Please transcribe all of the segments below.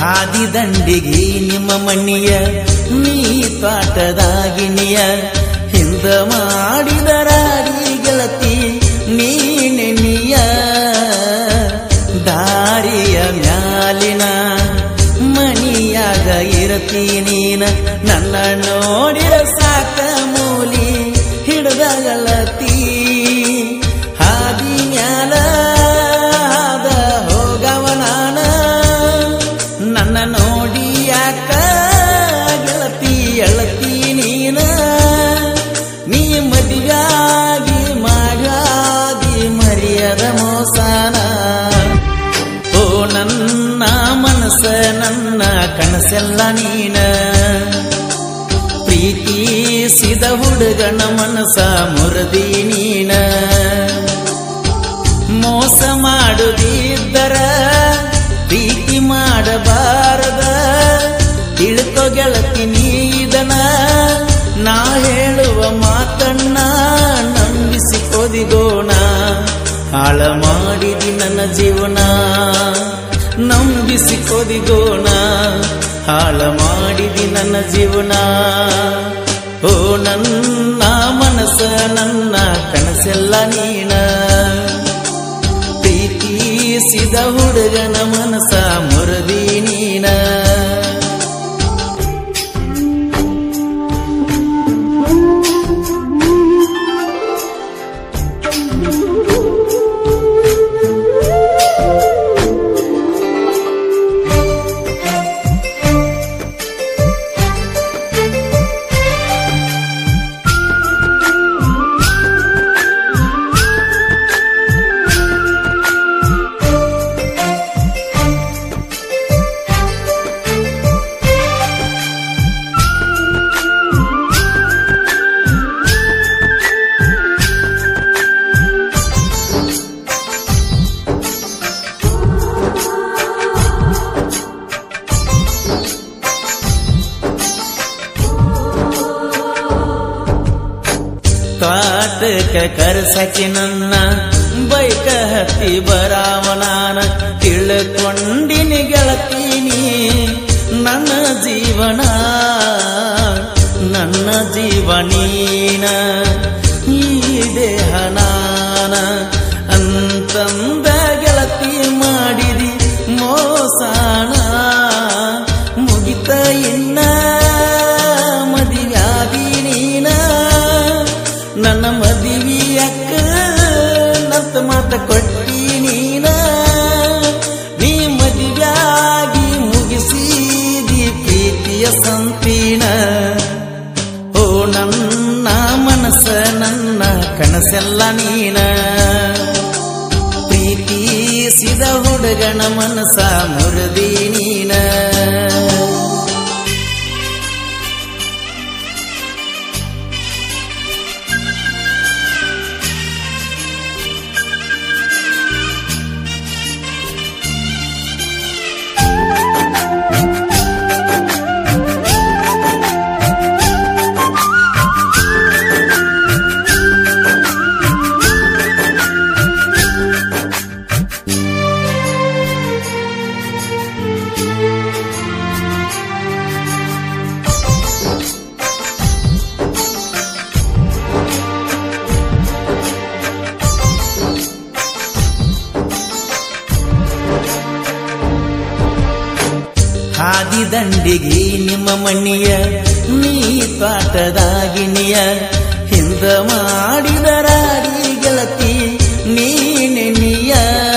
ಹಾದಿ ದಂಡಿಗೆ ನಿಮ್ಮ ಮಣ್ಣಿಯ ನೀ ತೋಟದಾಗಿನಿಯ ಹಿಂದ ಮಾಡಿದ ರಾಡಿ ಗೆಳತಿ ನೀನೆನಿಯ ದಾರಿಯ ಮ್ಯಾಲಿನ ಮಣಿಯಾಗ ಇರತಿ ನೀನ ನನ್ನ ನೋಡಿರ ಸಾಕ ಮೂಲಿ ಹಿಡ್ದಗಳತಿ ಹಾದಿ ಮ್ಯಾಲ ಹಾದ ಹೋಗವನಾನ ನನ್ನ ನೋಡಿ ಯಾಕ ಗೆಳತಿ ಎಳತಿ ನೀನ ನೀ ಮದಿಗಾಗಿ ಮಾಡ್ಯಾದಿ ಮರ್ಯಾದ ಮೋಸನ ಓ ನನ್ನ ಮನಸ್ಸ ನನ್ನ ಕನಸೆಲ್ಲ ನೀನ ಪ್ರೀತಿಸಿದ ಹುಡುಗನ ಮನಸ ಮುರದಿ ನೀನ ಮೋಸ ಮಾಡುದಿದ್ದರ ಪ್ರೀತಿ ಮಾಡಬಾರದ ತಿಳ್ಕೊ ಗೆಳತಿ ನೀದನ ನಾ ಹೇಳುವ ಮಾತನ್ನ ನಂಬಿಸಿ ಕೊದಿಗೋಣ ಹಾಳ ಮಾಡಿದಿ ನನ್ನ ಜೀವನ ನಂಬಿಸಿ ಕೊದಿಗೋಣ ಹಾಳ ಮಾಡಿದಿ ನನ್ನ ಜೀವನ ಓ ನನ್ನ ಮನಸ್ಸ ನನ್ನ ಕನಸೆಲ್ಲ ನೀನ ಪ್ರೀತಿಸಿದ ಹುಡುಗನ ಮನಸ ಮುರದಿ ನೀನ ಕಾಟಕ ಕರ್ಸಕಿ ನನ್ನ ಬೈಕ ಹತ್ತಿ ಬರಾವನಾನ ತಿಳ್ಕೊಂಡಿನಿ ಗೆಳತೀನಿ ನನ್ನ ಜೀವನ ನನ್ನ ಜೀವನೀನ ಈ ದೇಹ ನಾನ ಅಂತಂದ ಗೆಳತಿ ಮಾಡಿದಿ ಮೋಸಾನ ಮುಗಿತ ಇನ್ನ ಮದಿವ್ಯಾದಿ ನೀನ ನನ್ನ ಮದಿವಿಯಕ್ಕ ನತ್ತ ಮಾತ ಕೊಟ್ಟಿ ನೀನ ನೀ ಮದಿವ್ಯಾಗಿ ಮುಗಿಸಿದಿ ಪ್ರೀತಿಯ ಸಂತೀನ ಓ ನನ್ನ ಮನಸ್ಸ ನನ್ನ ಕನಸೆಲ್ಲ ನೀನ ಪ್ರೀತಿಸಿದ ಹುಡುಗನ ಮನಸ ಮುರದಿ ನೀನ ಹಾದಿ ದಂಡಿಗೆ ನಿಮ್ಮ ಮಣ್ಣಿಯ ನೀ ತೋಟದಾಗಿನಿಯ ಹಿಂದ ಮಾಡಿದ ರಾಡಿ ಗೆಳತಿ ನೀನೆನಿಯ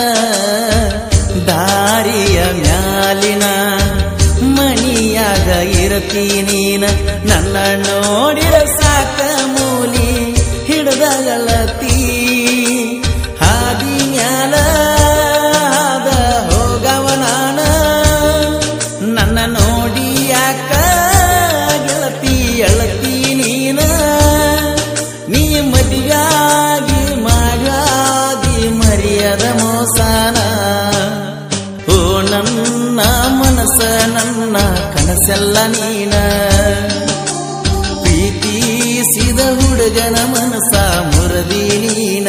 ದಾರಿಯ ಮ್ಯಾಲಿನ ಮಣಿಯಾಗ ಇರತಿ ನೀನ ನನ್ನ ನೋಡಿರ ಸಾಕ ಮೂಲಿ ಹಿಡ್ದಗಳತಿ ಹಾದಿ ಮ್ಯಾಲ ಹಾದ ಹೋಗವನಾನ ನನ್ನ ನೋಡಿ ಯಾಕ ಗೆಳತಿ ಎಳತಿ ನೀನ ನೀ ಮದಿಗಾಗಿ ಮಾಡ್ಯಾದಿ ಮರ್ಯಾದ ಮೋಸನ ಓ ನನ್ನ ಮನಸ್ಸ ನನ್ನ ಕನಸೆಲ್ಲ ನೀನ ಪ್ರೀತಿಸಿದ ಹುಡುಗನ ಮನಸ ಮುರದಿ ನೀನ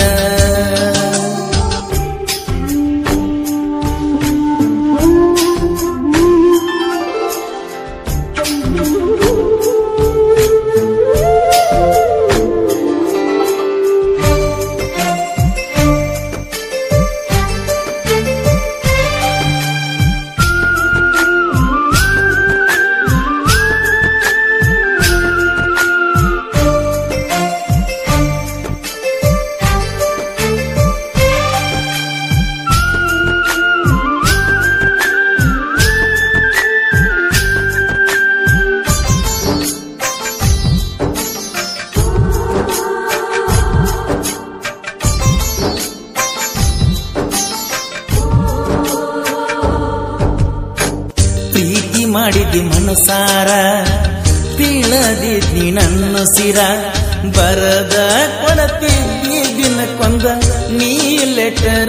ಮಾಡಿದ್ದಿ ಮನಸಾರ ತಿಳದಿದ್ದಿ ನನ್ನ ಸಿರ ಬರದ ಕೊಡತಿದ್ದಿ ದಿನಕ್ಕೊಂದ ನೀ ಲೆಟರ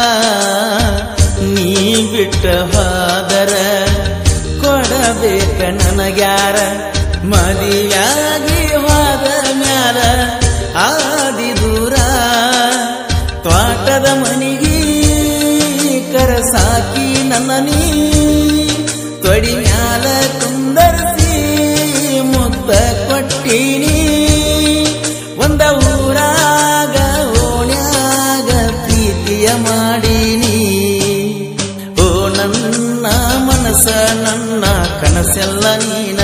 ನೀ ಬಿಟ್ಟ ಹೋದರ ಕೊಡಬೇಕ ನನಗ್ಯಾರ ಮದಿಯಾಗಿ ಹೋದ ಮ್ಯಾಲ ಆದಿ ದೂರ ತ್ವಾಟದ ಮನಿಗಿ ಕರಸಾಕಿ ನನ್ನ ನೀ ತೊಡಿ ಮ್ಯಾಲ ಕುಂದರ್ಸಿ ಮುತ್ತ ಕೊಟ್ಟಿನಿ ಒಂದ ಊರಾಗ ಓಣ್ಯಾಗ ಪ್ರೀತಿಯ ಮಾಡೀನಿ ಓ ನನ್ನ ಮನಸ್ಸ ನನ್ನ ಕನಸೆಲ್ಲ ನೀನ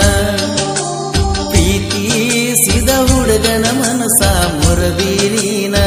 ಪ್ರೀತಿಸಿದ ಹುಡುಗನ ಮನಸ ಮುರದಿ ನೀನ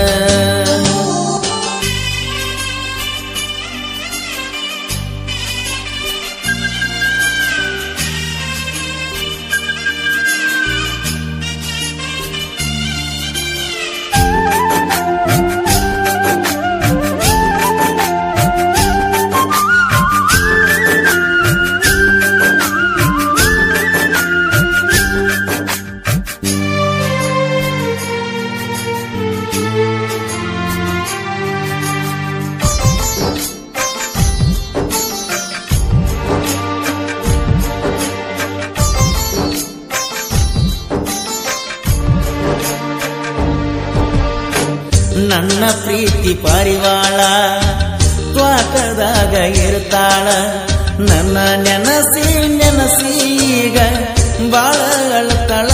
ನನ್ನ ಪ್ರೀತಿ ಪರಿವಾಳ ತ್ವಾಟದಾಗ ಇರ್ತಾಳ ನನ್ನ ನೆನಸಿ ನೆನಸಿ ಈಗ ಬಾಳ ಅಳ್ತಾಳ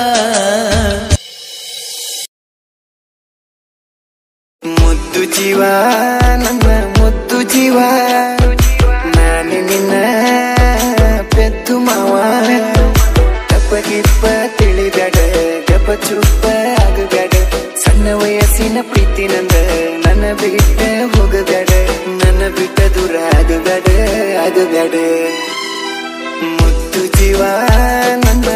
ಮುದ್ದು ಜೀವ ನನ್ನ ಮುದ್ದು ಜೀವ ನಾನು ನಿನ್ನ ಪೆದ್ದು ಮಾವ ತಪ್ಪ ಗಿಪ್ಪ ತಿಳಿಬೇಡ ಗಪ ಚುಪ್ಪ ಆಗಬೇಡ ಸಣ್ಣ ವಯಸ್ಸಿನ ಪ್ರೀತಿ ನಂದ ನನ್ನ ಬಿಟ್ಟ ಹೋಗಬೇಡ ನನ್ನ ಬಿಟ್ಟ ದೂರ ಆಗಬೇಡ ಆಗಬೇಡ ಮುದ್ದು ಜೀವ ನನ್ನ